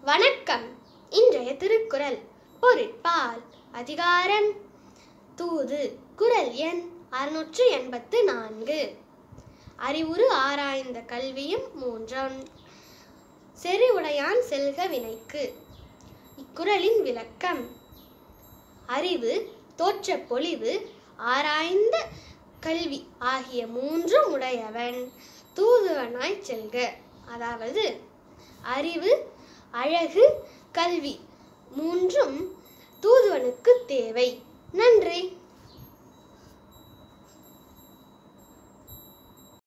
வணக்கம் இன்றைய திருக்குறள் பொருட்பால் அதிகாரம் தூது குறள் எண் அறுநூற்று எண்பத்து நான்கு அறிவுரு ஆராய்ந்த கல்வியும் மூன்றாம் செறிவுடையான் செல்க வினைக்கு இக்குறளின் விளக்கம் அறிவு தோற்ற பொலிவு ஆராய்ந்த கல்வி ஆகிய மூன்றும் உடையவன் தூதுவனாய் செல்க அதாவது அறிவு அழகு கல்வி மூன்றும் தூதுவனுக்கு தேவை நன்றி